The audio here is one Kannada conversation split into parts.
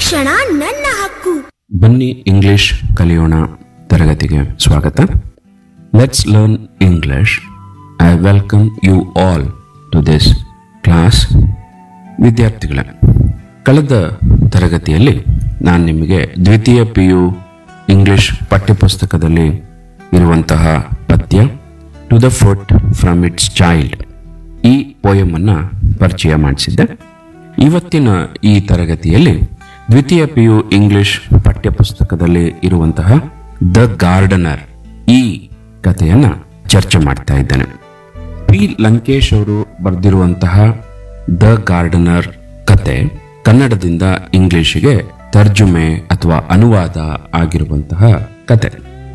ಶಿಕ್ಷಣ ನನ್ನ ಹಕ್ಕು ಬನ್ನಿ ಇಂಗ್ಲಿಷ್ ಕಲಿಯೋಣ ತರಗತಿಗೆ ಸ್ವಾಗತ let's learn English I welcome you all to this class ವಿದ್ಯಾರ್ಥಿಗಳೇ ಕಳೆದ ತರಗತಿಯಲ್ಲಿ ನಾನು ನಿಮಗೆ ದ್ವಿತೀಯ ಪಿ ಯು ಇಂಗ್ಲಿಷ್ ಪಠ್ಯಪುಸ್ತಕದಲ್ಲಿ ಇರುವಂತಹ ಪದ್ಯ to the foot from its child ಈ ಪೋಯಮ್ ಅನ್ನ ಪರಿಚಯ ಮಾಡಿಸಿದ್ದೆ ಇವತ್ತಿನ ಈ ತರಗತಿಯಲ್ಲಿ ದ್ವಿತೀಯ ಪಿ ಯು ಇಂಗ್ಲಿಷ್ ಪಠ್ಯಪುಸ್ತಕದಲ್ಲಿ ಇರುವಂತಹ ದ ಗಾರ್ಡನರ್ ಈ ಕಥೆಯನ್ನ ಚರ್ಚೆ ಮಾಡ್ತಾ ಇದ್ದೇನೆ ಪಿ ಲಂಕೇಶ್ ಅವರು ಬರೆದಿರುವಂತಹ ದ ಗಾರ್ಡನರ್ ಕತೆ ಕನ್ನಡದಿಂದ ಇಂಗ್ಲಿಷಿಗೆ ತರ್ಜುಮೆ ಅಥವಾ ಅನುವಾದ ಆಗಿರುವಂತಹ ಕತೆ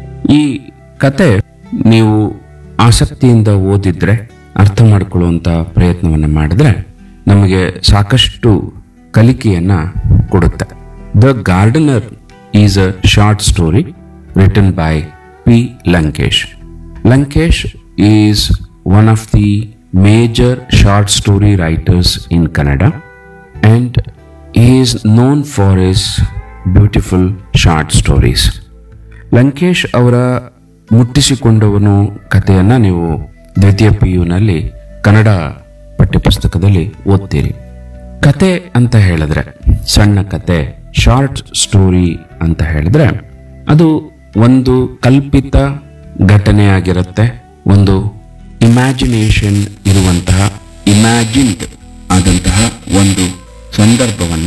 ಈ ಕತೆ ನೀವು ಆಸಕ್ತಿಯಿಂದ ಓದಿದ್ರೆ ಅರ್ಥ ಮಾಡಿಕೊಳ್ಳುವಂತ ಪ್ರಯತ್ನವನ್ನ ಮಾಡಿದ್ರೆ ನಮಗೆ ಸಾಕಷ್ಟು ಕಲಿಕೆಯನ್ನ ಕೊಡುತ್ತೆ the gardener is a short story written by P Lankesh Lankesh is one of the major short story writers in Kannada and he is known for his beautiful short stories. Lankesh ಅವರ ಮುಟ್ಟಿಸಿಕೊಂಡವನು ಕಥೆಯನ್ನ ನೀವು ದ್ವಿತೀಯ ಪಿ ಯುನಲ್ಲಿ ಕನ್ನಡ ಪಠ್ಯಪುಸ್ತಕದಲ್ಲಿ ಓದ್ತೀರಿ ಕತೆ ಅಂತ ಹೇಳಿದ್ರೆ ಸಣ್ಣ ಕತೆ ಶಾರ್ಟ್ ಸ್ಟೋರಿ ಅಂತ ಹೇಳಿದ್ರೆ ಅದು ಒಂದು ಕಲ್ಪಿತ ಘಟನೆಯಾಗಿರುತ್ತೆ ಒಂದು ಇಮ್ಯಾಜಿನೇಷನ್ ಇರುವಂತಹ ಇಮ್ಯಾಜಿನ್ಡ್ ಆದಂತಹ ಒಂದು ಸಂದರ್ಭವನ್ನ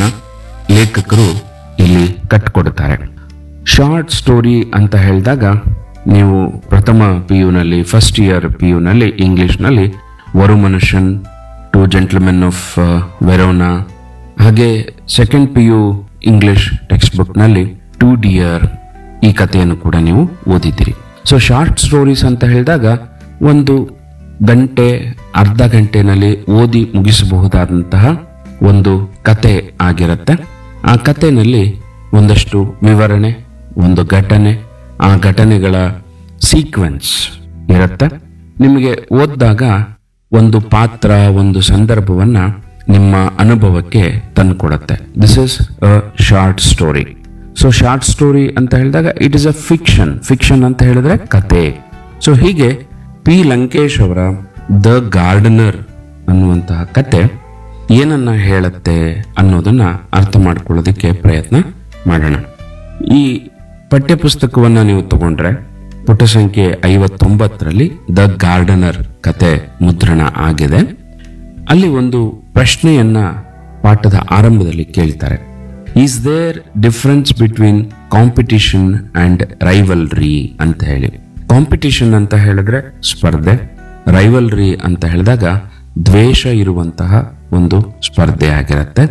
ಲೇಖಕರು ಇಲ್ಲಿ ಕಟ್ಕೊಡ್ತಾರೆ ಶಾರ್ಟ್ ಸ್ಟೋರಿ ಅಂತ ಹೇಳಿದಾಗ ನೀವು ಪ್ರಥಮ ಪಿ ಯುನಲ್ಲಿ ಫಸ್ಟ್ ಇಯರ್ ಪಿ ಯುನಲ್ಲಿ ಇಂಗ್ಲಿಷ್ನಲ್ಲಿ ವರು ಮನುಷ್ಯನ್ ಟು ಜೆಂಟ್ಲ್ಮೆನ್ ಆಫ್ ವೆರೋನಾ ಹಾಗೆ second P U English text ಬುಕ್ನಲ್ಲಿ ಟು ಡಿಯರ್ ಈ ಕಥೆಯನ್ನು ಕೂಡ ನೀವು ಓದಿದ್ದೀರಿ ಸೊ ಶಾರ್ಟ್ ಸ್ಟೋರೀಸ್ ಅಂತ ಹೇಳಿದಾಗ ಒಂದು ಗಂಟೆ ಅರ್ಧ ಗಂಟೆನಲ್ಲಿ ಓದಿ ಮುಗಿಸಬಹುದಾದಂತಹ ಒಂದು ಕತೆ ಆಗಿರುತ್ತೆ ಆ ಕಥೆನಲ್ಲಿ ಒಂದಷ್ಟು ವಿವರಣೆ ಒಂದು ಘಟನೆ ಆ ಘಟನೆಗಳ ಸೀಕ್ವೆನ್ಸ್ ಇರುತ್ತೆ ನಿಮಗೆ ಓದಿದಾಗ ಒಂದು ಪಾತ್ರ ಒಂದು ಸಂದರ್ಭವನ್ನ ನಿಮ್ಮ ಅನುಭವಕ್ಕೆ ತಂದುಕೊಡುತ್ತೆ this is a short story so short story ಅಂತ ಹೇಳಿದಾಗ it is a fiction fiction ಅಂತ ಹೇಳಿದ್ರೆ ಕತೆ ಸೊ ಹೀಗೆ ಪಿ ಲಂಕೇಶ್ ಅವರ ದ ಗಾರ್ಡನರ್ ಅನ್ನುವಂತಹ ಕತೆ ಏನನ್ನ ಹೇಳುತ್ತೆ ಅನ್ನೋದನ್ನ ಅರ್ಥ ಮಾಡ್ಕೊಳ್ಳೋದಕ್ಕೆ ಪ್ರಯತ್ನ ಮಾಡೋಣ ಈ ಪಠ್ಯಪುಸ್ತಕವನ್ನ ನೀವು ತಗೊಂಡ್ರೆ ಪುಟ ಸಂಖ್ಯೆ ಐವತ್ತೊಂಬತ್ತರಲ್ಲಿ ದ ಗಾರ್ಡನರ್ ಕತೆ ಮುದ್ರಣ ಆಗಿದೆ ಅಲ್ಲಿ ಒಂದು ಪ್ರಶ್ನೆಯನ್ನ ಪಾಠದ ಆರಂಭದಲ್ಲಿ ಕೇಳ್ತಾರೆ is there difference between competition and rivalry ಅಂತ ಹೇಳಿ ಕಾಂಪಿಟಿಷನ್ ಅಂತ ಹೇಳಿದ್ರೆ ಸ್ಪರ್ಧೆ ರೈವಲ್ರಿ ಅಂತ ಹೇಳಿದಾಗ ದ್ವೇಷ ಇರುವಂತಹ ಒಂದು ಸ್ಪರ್ಧೆ ಆಗಿರುತ್ತೆ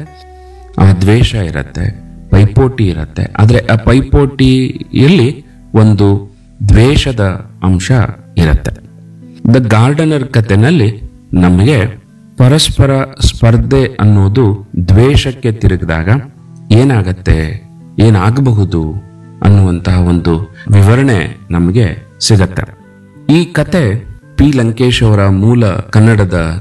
ಆ ದ್ವೇಷ ಇರುತ್ತೆ ಪೈಪೋಟಿ ಇರುತ್ತೆ ಆದ್ರೆ ಆ ಪೈಪೋಟಿಯಲ್ಲಿ ಒಂದು ದ್ವೇಷದ ಅಂಶ ಇರುತ್ತೆ ದ ಗಾರ್ಡನರ್ ಕಥೆನಲ್ಲಿ ನಮಗೆ ಪರಸ್ಪರ ಸ್ಪರ್ಧೆ ಅನ್ನೋದು ದ್ವೇಷಕ್ಕೆ ತಿರುಗಿದಾಗ ಏನಾಗತ್ತೆ ಏನಾಗಬಹುದು ಅನ್ನುವಂತಹ ಒಂದು ವಿವರಣೆ ನಮಗೆ ಸಿಗತ್ತೆ ಈ ಕತೆ ಪಿ ಲಂಕೇಶ್ ಅವರ ಮೂಲ ಕನ್ನಡದ